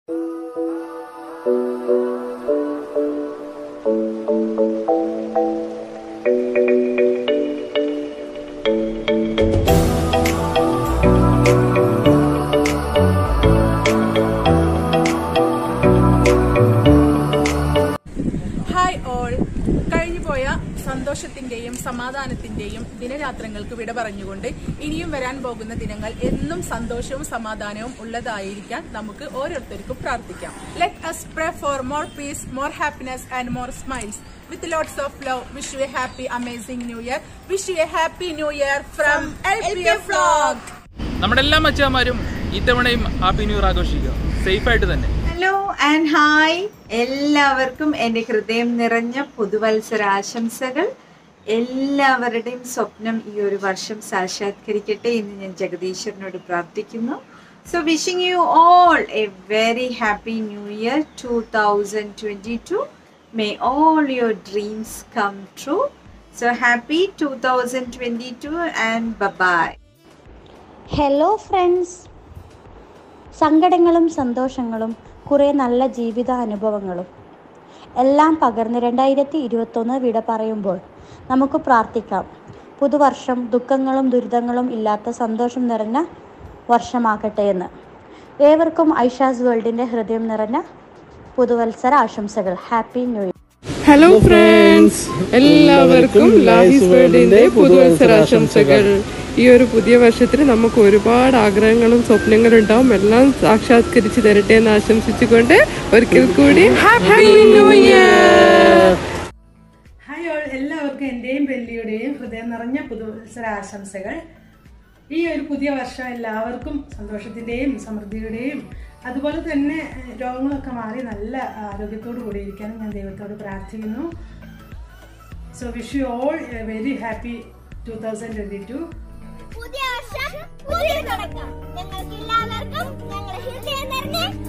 hi all കഴിഞ്ഞുപോയ സന്തോഷത്തിന്റെയും സമാധാനത്തിന്റെയും ദിനരാത്രങ്ങൾക്ക് വിട പറഞ്ഞുകൊണ്ട് ഇനിയും വരാൻ പോകുന്ന ദിനങ്ങൾ എന്നും സന്തോഷവും സമാധാനവും ഉള്ളതായിരിക്കാൻ നമുക്ക് ഓരോരുത്തർക്കും പ്രാർത്ഥിക്കാം let us pray for more peace more happiness and more smiles with lots of love wish you a happy amazing new year wish you a happy new year from L P F vlog നമ്മുടെ എല്ലാ മച്ചാന്മാരും ഇത്തവണയും happy new year ആഘോഷിക്കുക safe ആയിട്ട് തന്നെ hello and hi എല്ലാവർക്കും എൻ്റെ ഹൃദയം നിറഞ്ഞ പുതുവത്സരാശംസകൾ എല്ലാവരുടെയും സ്വപ്നം ഈ ഒരു വർഷം സാക്ഷാത്കരിക്കട്ടെ എന്ന് ഞാൻ ജഗദീശ്വരനോട് പ്രാർത്ഥിക്കുന്നു so wishing you all a very happy new year two thousand twenty two may all your dreams come true so happy two thousand twenty two and bye bye hello friends സങ്കടങ്ങളും സന്തോഷങ്ങളും കുറേ നല്ല ജീവിത അനുഭവങ്ങളും എല്ലാം പകർന്ന് രണ്ടായിരത്തി ഇരുപത്തൊന്ന് വിട പറയുമ്പോൾ നമുക്ക് പ്രാർത്ഥിക്കാം പുതുവർഷം ദുഃഖങ്ങളും ദുരിതങ്ങളും ഇല്ലാത്ത സന്തോഷം നിറഞ്ഞ വർഷമാകട്ടെ എന്ന് ഏവർക്കും ഐഷാസ് വേൾഡിൻ്റെ ഹൃദയം നിറഞ്ഞ പുതുവത്സര ആശംസകൾ happy new year hello friends എല്ലാവർക്കും ലാഹിസ് വേൾഡിന്റെ പുതുവത്സരാശംസകൾ ഈ ഒരു പുതിയ വർഷത്തിൽ നമുക്ക് ഒരുപാട് ആഗ്രഹങ്ങളും സ്വപ്നങ്ങളും ഉണ്ടാവും എല്ലാം സാക്ഷാത്കരിച്ച് തരട്ടെ എന്ന് ആശംസിച്ചുകൊണ്ട് ഒരിക്കൽ കൂടി happy new year hi all എല്ലാവർക്കും എൻ്റെയും ബെല്ലിയുടെയും ഹൃദയം നിറഞ്ഞ പുതുവത്സര ആശംസകൾ ഈ ഒരു പുതിയ വർഷം എല്ലാവർക്കും സന്തോഷത്തിൻ്റെയും സമൃദ്ധിയുടെയും അതുപോലെ തന്നെ ഏഹ്, രോഗങ്ങളൊക്കെ മാറി നല്ല ആരോഗ്യത്തോടു കൂടി ഇരിക്കാനും ഞാൻ ദൈവത്തോട് പ്രാർത്ഥിക്കുന്നു so wish you all a very happy two thousand twenty two പുതിയ വർഷം പുതിയ തുടക്കം ഞങ്ങൾക്ക് എല്ലാവർക്കും ഞങ്ങളുടെ ഹൃദയം നിറഞ്ഞ